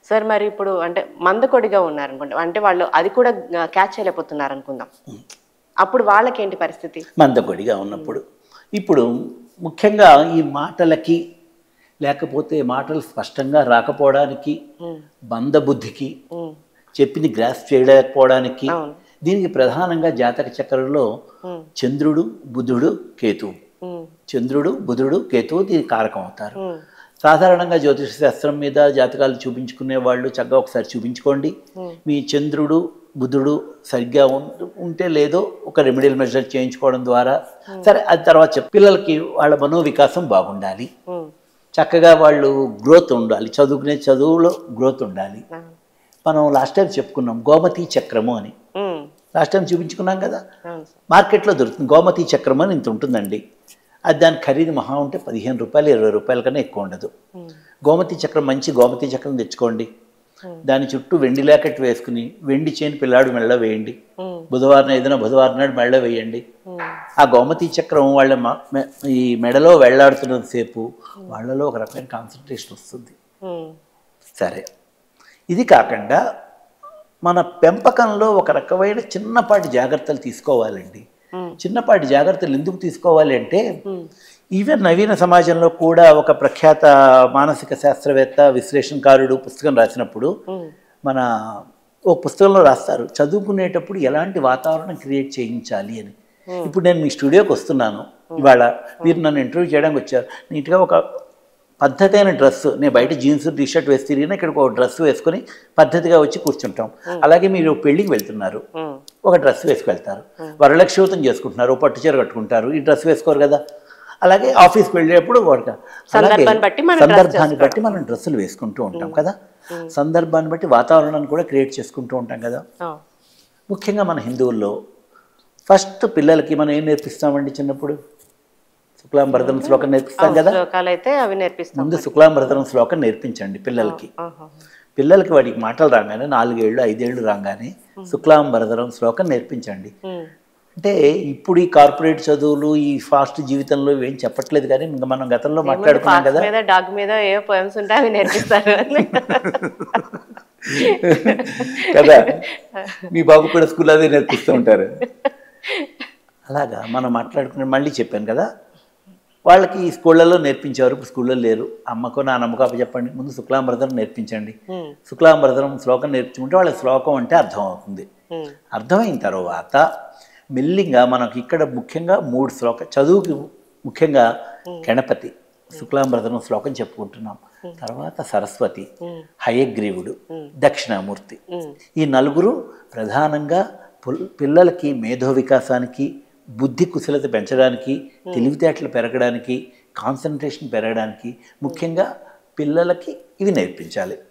Sir మరి ఇప్పుడు అంటే మందకొడిగా ఉన్నారనుకోండి అంటే వాళ్ళు అది కూడా క్యాచ్ చేయలేకపోతున్నారు అనుకుందాం అప్పుడు వాళ్ళకేంటి పరిస్థితి మందకొడిగా ఉన్నప్పుడు ఇప్పుడు ముఖ్యంగా ఈ మాటలకి లేకపోతే మాటలు స్పష్టంగా రాకపోవడానికి బంధబుద్ధికి ఉమ్, చెప్పింది గ్రాస్ చేయలేకపోవడానికి అవును. దీనికి ప్రధానంగా జాతక చక్రంలో ఉమ్, చంద్రుడు బుధుడు కేతువు ఉమ్, చంద్రుడు బుధుడు కేతువు దీనికి కారకం అవుతారు ఉమ్, సాధారణంగా జ్యోతిష శాస్త్రం మీద జాతకాలు చూపించుకునే వాళ్ళు చక్కగా ఒకసారి చూపించుకోండి మీ చంద్రుడు బుధుడు సరిగ్గా ఉం- ఉంటే లేదో ఒక రెమెడియల్ మెజర్ చేయించుకోవడం ద్వారా సరే అది తర్వాత చెప్ పిల్లలకి వాళ్ళ మనోవికాసం బాగుండాలి ఉమ్, చక్కగా వాళ్ళు గ్రోత్ ఉండాలి చదువుకునే చదువులో గ్రోత్ ఉండాలి ఆ, మనం లాస్ట్ టైం చెప్పుకున్నాం గోమతి చక్రము అని ఉమ్, లాస్ట్ టైం చూపించుకున్నాం కదా అవును సార్ మార్కెట్లో దొరుకుతుంది గోమతి చక్రం అని ఇంత ఉంటుందండి అది దాని ఖరీదు మహా ఉంటే పదిహేను రూపాయలు ఇరవై రూపాయల కన్నా ఎక్కువ ఉండదు ఉమ్, గోమతి చక్రం మంచి గోమతి చక్రం తెచ్చుకోండి దాని చుట్టూ వెండి లాకెట్ వేసుకుని వెండి చేని పిల్లాడు మెళ్ళ వేయండి ఉమ్, బుధవారం ఏదైనా బుధవారం నాడు మెళ్ళ వేయండి ఉమ్, ఆ గోమతి చక్రం వాళ్ళ మ- మె- ఈ మెడలో వెళ్లాడుతున్నంతసేపు వాళ్ళలో ఒక రకమైన కాన్సన్ట్రేషన్ వస్తుంది ఉమ్, సరే ఇది కాకుండా మన పెంపకంలో ఒక రకమైన చిన్నపాటి జాగ్రత్తలు తీసుకోవాలండి ఉమ్, చిన్నపాటి జాగ్రత్తలు ఎందుకు తీసుకోవాలి అంటే ఉమ్, ఈవెన్ నవీన సమాజంలో కూడా ఒక ప్రఖ్యాత మానసిక శాస్త్రవేత్త విశ్లేషణకారుడు పుస్తకం రాసినప్పుడు ఉమ్, మన ఓ పుస్తకంలో రాస్తారు చదువుకునేటప్పుడు ఎలాంటి వాతావరణం క్రియేట్ చేయించాలి అని ఇప్పుడు నేను మీ స్టూడియోకి వస్తున్నాను ఇవాళ మీరు నన్ను ఇంటర్వ్యూ చేయడానికి వచ్చారు నీట్గా ఒక పద్ధతి అయిన డ్రెస్ నేను బయట జీన్స్ టీ షర్ట్ వేసి తిరిగినా ఇక్కడ ఒక డ్రెస్ వేసుకొని పద్ధతిగా వచ్చి కూర్చుంటాం అలాగే మీరు పెళ్ళికి వెళ్తున్నారు ఉమ్, ఒక డ్రెస్ వేసుకెళ్తారు వరలక్ష్యోతం చేసుకుంటున్నారు ఓ పట్టు చీర కట్టుకుంటారు ఈ డ్రెస్ వేసుకోరు కదా అలాగే ఆఫీస్కి వెళ్ళేటప్పుడు వాడుక సందర్భాన్ని బట్టి మనం dress సందర్భాన్ని బట్టి మనం డ్రెస్సులు వేసుకుంటూ ఉంటాం కదా సందర్భాన్ని బట్టి వాతావరణాన్ని కూడా క్రియేట్ చేసుకుంటూ ఉంటాం కదా ఆ, ముఖ్యంగా మన హిందువుల్లో ఫస్ట్ పిల్లలకి మనం ఏం నేర్పిస్తామండి చిన్నప్పుడు శుక్లాంబరదనం శ్లోకం నేర్పిస్తాం కదా శ్లోకాలు అయితే అవి నేర్పిస్తాం ముందు శుక్లాంబరదనం శ్లోకం నేర్పించండి పిల్లలకి ఆహా. పిల్లలకి వాడికి మాటలు రాగానే నాలుగేళ్ళు ఐదేళ్ళు రాగానే శుక్లాంబరదనం శ్లోకం నేర్పించండి ఉమ్, అంటే ఇప్పుడు ఈ కార్పొరేట్ చదువులు ఈ ఫాస్ట్ జీవితంలో ఇవేం చెప్పట్లేదు కానీ ఇంకా మనం గతంలో మాట్లాడుకున్నాం ఫాక్స్ కదా మీద డాగ్ మీద ఏ పోయమ్స్ ఉంటే అవి నేర్పిస్తారు కదా మీ బాబు కూడా స్కూల్ అదే నేర్పిస్తూ ఉంటారు అలాగా మనం మాట్లాడుకునే మళ్ళీ చెప్పాను కదా వాళ్ళకి ఈ స్కూళ్ళల్లో నేర్పించేవారు ఇప్పుడు స్కూల్లో లేరు అమ్మకో నాన్నమ్మకో అప్ప చెప్పండి ముందు శుక్లాంబరదనం నేర్పించండి ఉమ్, శుక్లాంబరదనం శ్లోకం నేర్చుకుంటే వాళ్ళ శ్లోకం అంటే అర్థం అవుతుంది ఉమ్, అర్థమైన తర్వాత మెల్లిగా మనకి ఇక్కడ ముఖ్యంగా మూడు శ్లోక చదువుకి ముఖ్యంగా గణపతి శుక్లాంబరదనం శ్లోకం చెప్పుకుంటున్నాం తర్వాత సరస్వతి హయగ్రీవుడు దక్షిణామూర్తి ఉమ్, ఈ నలుగురు ప్రధానంగా పుల్- పిల్లలకి మేధో వికాసానికి బుద్ధి కుశలత పెంచడానికి తెలివితేటలు పెరగడానికి కాన్సన్ట్రేషన్ పెరగడానికి ముఖ్యంగా పిల్లలకి ఇవి నేర్పించాలి